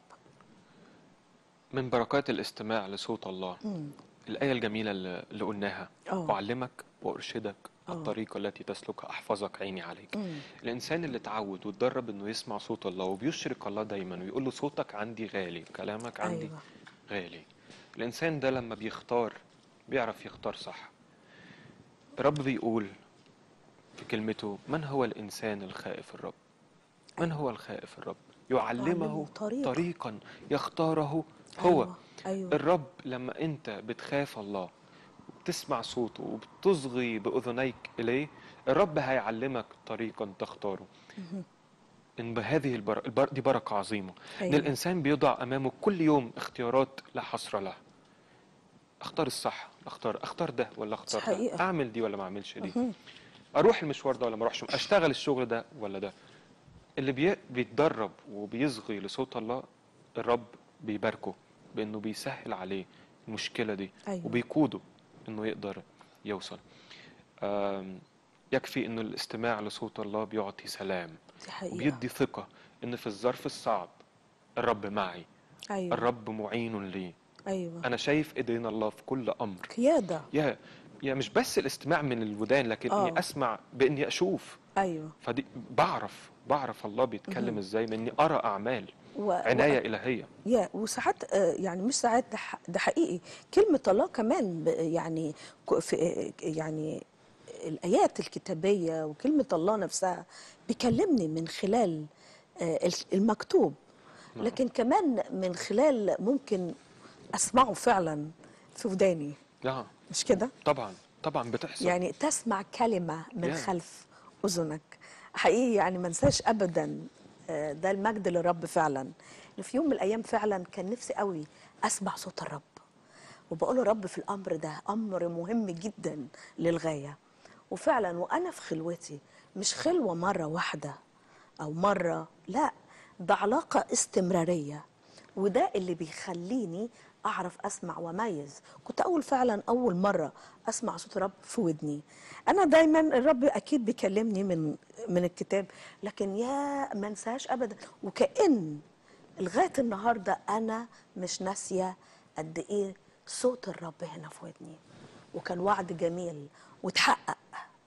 من بركات الاستماع لصوت الله الآية الجميلة اللي اللي قلناها آه. أعلمك وأرشدك آه. الطريق التي تسلكها أحفظك عيني عليك الإنسان اللي اتعود واتدرب إنه يسمع صوت الله وبيشرك الله دايما ويقول له صوتك عندي غالي كلامك عندي أيوة. غالي الإنسان ده لما بيختار بيعرف يختار صح الرب بيقول في كلمته من هو الإنسان الخائف الرب من هو الخائف الرب يعلمه يعلمه طريقا. طريقا يختاره هو أيوة. أيوة. الرب لما انت بتخاف الله وبتسمع صوته وبتصغي باذنيك اليه الرب هيعلمك طريقا تختاره ان بهذه البر... البر... دي بركه عظيمه ان أيوة. الانسان بيضع امامه كل يوم اختيارات لا حصر لها اختار الصح اختار اختار ده ولا اختار ده حقيقة. اعمل دي ولا ما اعملش دي اروح المشوار ده ولا ما اروحش اشتغل الشغل ده ولا ده اللي بي... بيتدرب وبيصغي لصوت الله الرب بيباركه بانه بيسهل عليه المشكله دي أيوة. وبيقوده انه يقدر يوصل آم، يكفي انه الاستماع لصوت الله بيعطي سلام دي حقيقة وبيدي ثقه ان في الظرف الصعب الرب معي أيوة. الرب معين لي أيوة انا شايف ايدين الله في كل امر قيادة يا يا مش بس الاستماع من الودان لكن آه. اني اسمع باني اشوف أيوة فدي بعرف بعرف الله بيتكلم ازاي باني ارى اعمال و... عنايه و... الهيه يا وساعات آه، يعني مش ساعات ده, ح- ده حقيقي كلمة الله كمان ب- يعني ك- في آه، يعني الآيات الكتابية وكلمة الله نفسها بيكلمني من خلال آه، ال- المكتوب نعم. لكن كمان من خلال ممكن أسمعه فعلا في وداني اه مش كده؟ طبعا طبعا بتحصل يعني تسمع كلمة من Yeah. خلف أذنك حقيقي يعني ما انساش أبدا آه، ده المجد للرب فعلا إن في يوم من الأيام فعلا كان نفسي قوي أسمع صوت الرب وبقول له رب في الأمر ده أمر مهم جدا للغاية وفعلا وأنا في خلوتي مش خلوة مرة واحدة أو مرة لا ده علاقة استمرارية وده اللي بيخليني اعرف اسمع واميز كنت اول فعلا اول مره اسمع صوت الرب في ودني انا دايما الرب اكيد بيكلمني من من الكتاب لكن يا ما انساهاش ابدا وكأن لغايه النهارده انا مش ناسيه قد ايه صوت الرب هنا في ودني وكان وعد جميل واتحقق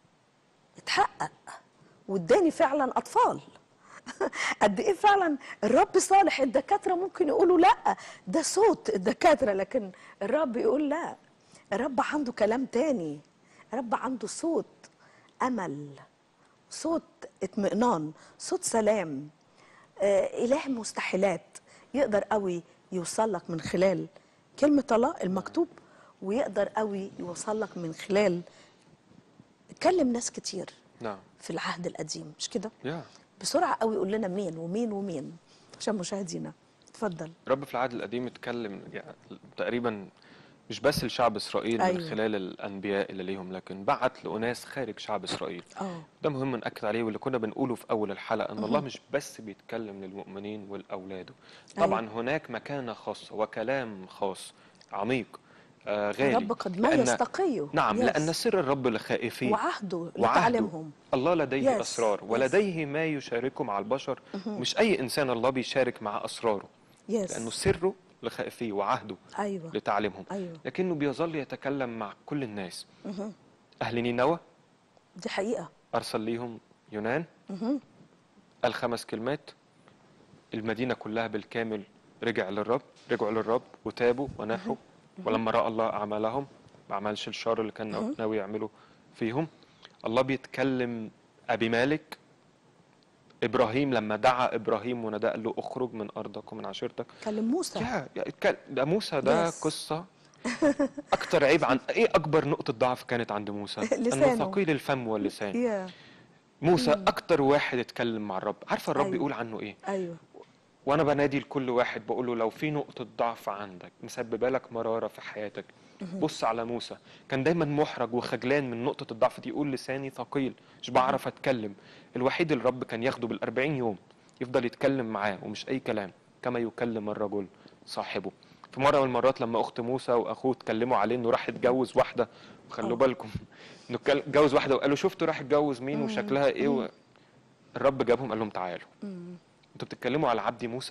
اتحقق واداني فعلا اطفال قد ايه فعلا الرب صالح الدكاتره ممكن يقولوا لا ده صوت الدكاتره لكن الرب يقول لا الرب عنده كلام تاني الرب عنده صوت امل صوت اطمئنان صوت سلام آه اله مستحيلات يقدر قوي يوصل لك من خلال كلمه الله المكتوب ويقدر قوي يوصل لك من خلال كلم ناس كتير نعم في العهد القديم مش كده يا بسرعه قوي يقول لنا مين ومين ومين عشان مشاهدينا اتفضل الرب في العهد القديم اتكلم يعني تقريبا مش بس لشعب اسرائيل أيوة. من خلال الانبياء اللي ليهم لكن بعت لاناس خارج شعب اسرائيل اه ده مهم ناكد عليه واللي كنا بنقوله في اول الحلقه ان الله مش بس بيتكلم للمؤمنين ولاولاده طبعا أيوة. هناك مكانه خاصه وكلام خاص عميق آه غالي الرب قد ميز لأن- تقيه نعم Yes. لان سر الرب لخائفين وعهده وعهده. لتعليمهم الله لديه Yes, اسرار yes. ولديه ما يشاركه مع البشر مش اي انسان الله بيشارك مع اسراره يس لانه سره لخائفيه وعهده ايوه لتعليمهم ايوه لكنه بيظل يتكلم مع كل الناس اهل نينوى دي حقيقه ارسل ليهم يونان قال خمس كلمات المدينه كلها بالكامل رجع للرب رجعوا للرب وتابوا وناحوا ولما راى الله اعمالهم ما عملش الشر اللي كان ناوي يعمله فيهم الله بيتكلم ابي مالك ابراهيم لما دعا ابراهيم ونادى قال له اخرج من ارضك ومن عشيرتك كلم موسى يا يا اتكل- ده موسى ده Yes. قصه اكتر عيب عن ايه اكبر نقطه ضعف كانت عند موسى انه لسانه. ثقيل الفم واللسان يا موسى اكتر واحد اتكلم مع الرب عارفه الرب أيوة. بيقول عنه ايه ايوه وانا بنادي لكل واحد بقول له لو في نقطه ضعف عندك مسببه لك مراره في حياتك بص على موسى كان دايما محرج وخجلان من نقطه الضعف دي يقول لساني ثقيل مش بعرف اتكلم الوحيد اللي الرب كان ياخده بال40 يوم يفضل يتكلم معاه ومش اي كلام كما يكلم الرجل صاحبه في مره من المرات لما اخت موسى واخوه اتكلموا عليه انه راح يتجوز واحده وخلوا أوه. بالكم انه كل- اتجوز واحده وقالوا شفتوا راح يتجوز مين وشكلها ايه و... الرب جابهم قال لهم تعالوا انتوا بتتكلموا على عبدي موسى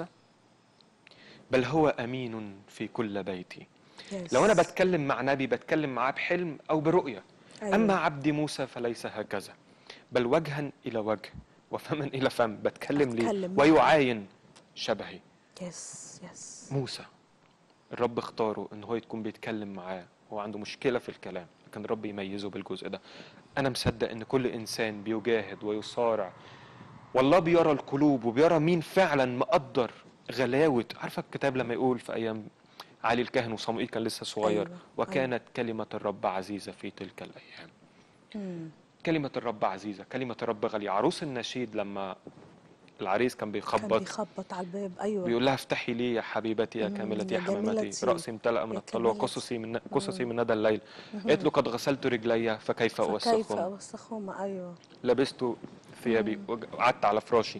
بل هو امين في كل بيتي يس. لو انا بتكلم مع نبي بتكلم معاه بحلم او برؤيه أيوة. اما عبدي موسى فليس هكذا بل وجها الى وجه وفما الى فم بتكلم ليه بتكلم معاه. ويعاين شبهي يس يس موسى الرب اختاره ان هو يكون بيتكلم معاه هو عنده مشكله في الكلام لكن الرب يميزه بالجزء ده انا مصدق ان كل انسان بيجاهد ويصارع والله بيرى القلوب وبيرى مين فعلا مقدر غلاوه عارفه الكتاب لما يقول في ايام علي الكاهن وصموئيل كان لسه صغير أيوة، وكانت كلمه الرب عزيزه في تلك الايام كلمه الرب عزيزه كلمه الرب غاليه عروس النشيد لما العريس كان كان بيخبط بيخبط على الباب ايوه بيقول لها افتحي لي يا حبيبتي يا مم، كاملتي يا يا حمامتي جميلتي، رأسي امتلأ من يا الطل كمالتي. وقصصي من قصصي من ندى الليل قالت له قد غسلت رجلي فكيف كيف أوسخهم اوسخهم ايوه لبست ثيابي وج- وقعدت على فراشي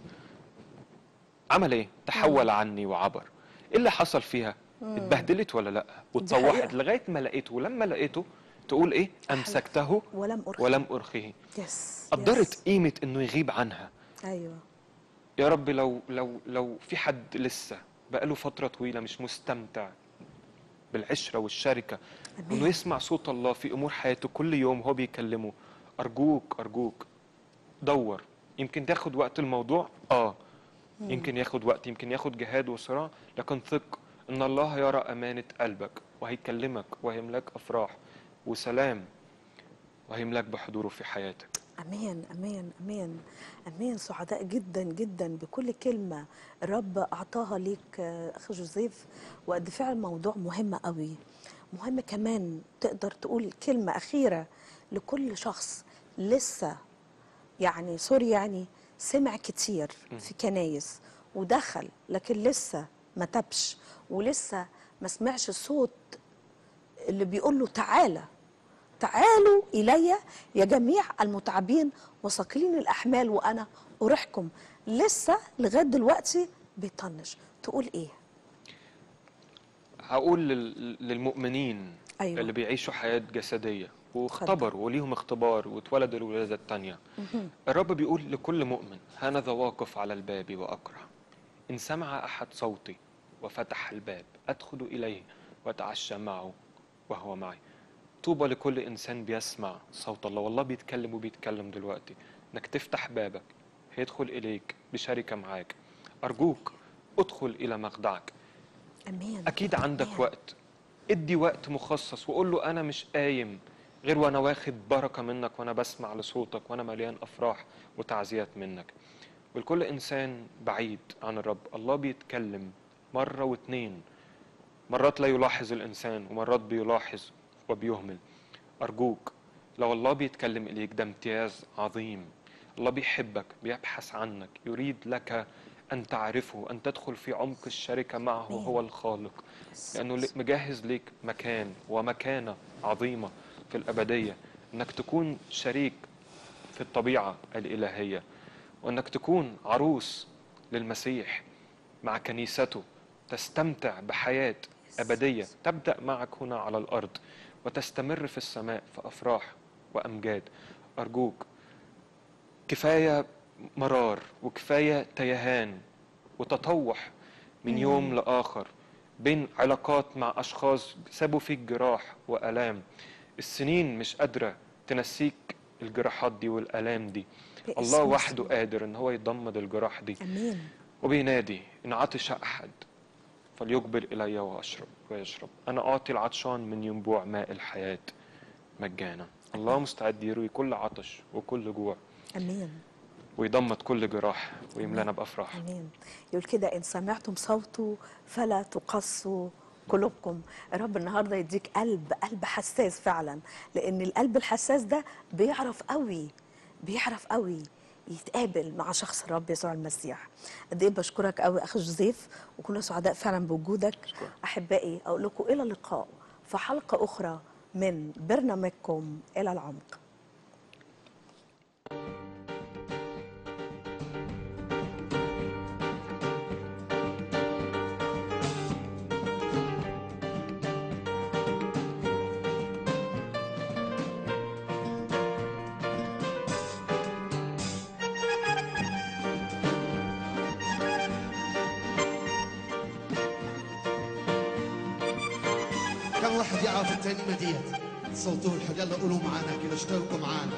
عمل ايه تحول عني وعبر ايه اللي حصل فيها اتبهدلت ولا لا واتطوحت حقيقة. لغايه ما لقيته ولما لقيته تقول ايه امسكته ولم ارخي ولم ارخيه يس قدرت يس. قيمه انه يغيب عنها ايوه يا رب لو لو لو في حد لسه بقاله فترة طويلة مش مستمتع بالعشرة والشركة أمين. وإنه يسمع صوت الله في أمور حياته كل يوم هو بيكلمه أرجوك أرجوك دور يمكن تاخد وقت الموضوع آه يمكن ياخد وقت يمكن ياخد جهاد وصراع لكن ثق إن الله يرى أمانة قلبك وهيكلمك وهيملاك أفراح وسلام وهيملاك بحضوره في حياتك امين امين امين امين سعداء جدا جدا بكل كلمه الرب اعطاها ليك آه، اخي جوزيف وقد فعل موضوع مهم قوي مهم كمان تقدر تقول كلمه اخيره لكل شخص لسه يعني سوري يعني سمع كتير في كنايس ودخل لكن لسه ما تبش ولسه ما سمعش صوت اللي بيقول له تعالى تعالوا إلي يا جميع المتعبين وثقيلين الأحمال وأنا أريحكم لسه لغاية دلوقتي بيطنش تقول إيه؟ هقول لل- للمؤمنين أيوة. اللي بيعيشوا حياة جسدية واختبروا وليهم اختبار واتولدوا الولادة التانية الرب بيقول لكل مؤمن هانذا واقف على الباب وأقرع إن سمع أحد صوتي وفتح الباب أدخل إليه وأتعشى معه وهو معي طوبى لكل إنسان بيسمع صوت الله والله بيتكلم وبيتكلم دلوقتي إنك تفتح بابك هيدخل إليك بشركة معاك أرجوك ادخل إلى مخدعك أمين اكيد عندك أمين. وقت ادي وقت مخصص وقول له انا مش قايم غير وانا واخد بركه منك وانا بسمع لصوتك وانا مليان افراح وتعزيات منك والكل انسان بعيد عن الرب الله بيتكلم مره واتنين مرات لا يلاحظ الانسان ومرات بيلاحظ وبيهمل ارجوك لو الله بيتكلم اليك ده امتياز عظيم الله بيحبك بيبحث عنك يريد لك أن تعرفه أن تدخل في عمق الشركة معه آمين. هو الخالق لأنه ل- مجهز ليك مكان ومكانة عظيمة في الأبدية أنك تكون شريك في الطبيعة الإلهية وأنك تكون عروس للمسيح مع كنيسته تستمتع بحياة أبدية تبدأ معك هنا على الأرض وتستمر في السماء في أفراح وأمجاد أرجوك كفاية مرار وكفاية تيهان وتطوح من يوم لآخر بين علاقات مع أشخاص سابوا فيك جراح وآلام السنين مش قادرة تنسيك الجراحات دي والآلام دي باسم الله وحده يسوع. قادر ان هو يضمد الجراح دي امين وبينادي إن عطش أحد فليقبل إلي وأشرب ويشرب أنا أعطي العطشان من ينبوع ماء الحياة مجانا الله مستعد يروي كل عطش وكل جوع امين ويضمد كل جراح ويملانا بأفراح امين يقول كده ان سمعتم صوته فلا تقصوا قلوبكم الرب النهارده يديك قلب قلب حساس فعلا لان القلب الحساس ده بيعرف قوي بيعرف قوي يتقابل مع شخص الرب يسوع المسيح قد ايه بشكرك قوي اخي جوزيف وكنا سعداء فعلا بوجودك أشكرك. احبائي اقول لكم الى اللقاء في حلقه اخرى من برنامجكم الى العمق كم واحد يعرف الترنيمه ديت صوته الحلو يلا قولوا معانا كده اشتركوا معانا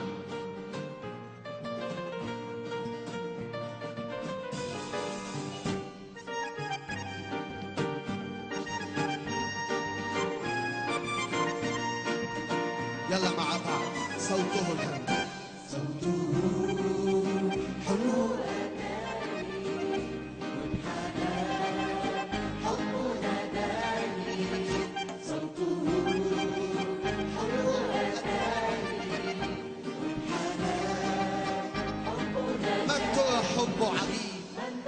يلا مع بعض صوته الحلو صوته حلو من ترى حبه عجيب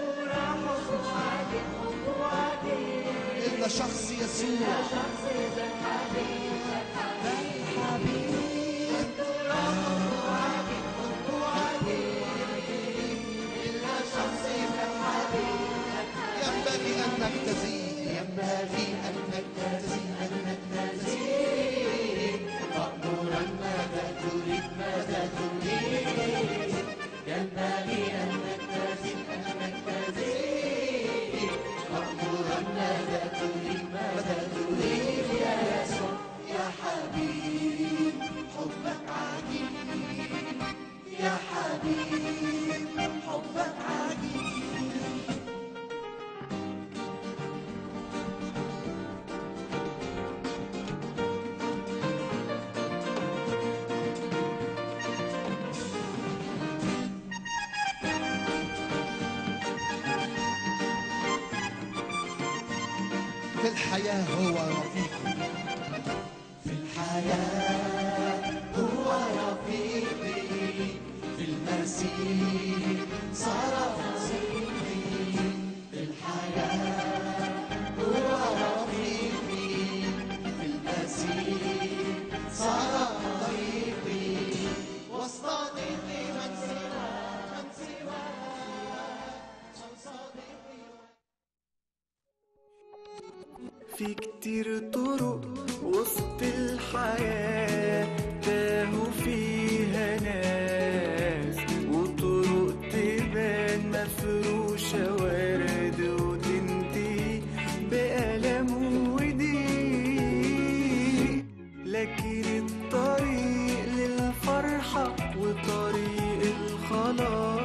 إلا شخص يسوع ينبغي أنك تزيد ينبغي أنك تزيد أنك تزيد فأمرا ماذا تريد ماذا تريد ينبغي أنك تزيد أنك تزيد فأمرا ماذا تريد ماذا تريد يا يسوع يا حبيب حبك عجيب يا حبيب حبك عجيب في الحياة هو رفيقي في الحياة هو رفيقي في المسيح صار نصيبي في الحياة هو رفيقي في المسيح صار طريقي وصديقي من سوى من سوى من صديقي في كتير طرق وسط الحياة تاهوا فيها ناس وطرق تبان مفروشة ورد وتنتهي بألم وضيق لكن الطريق للفرحة وطريق الخلاص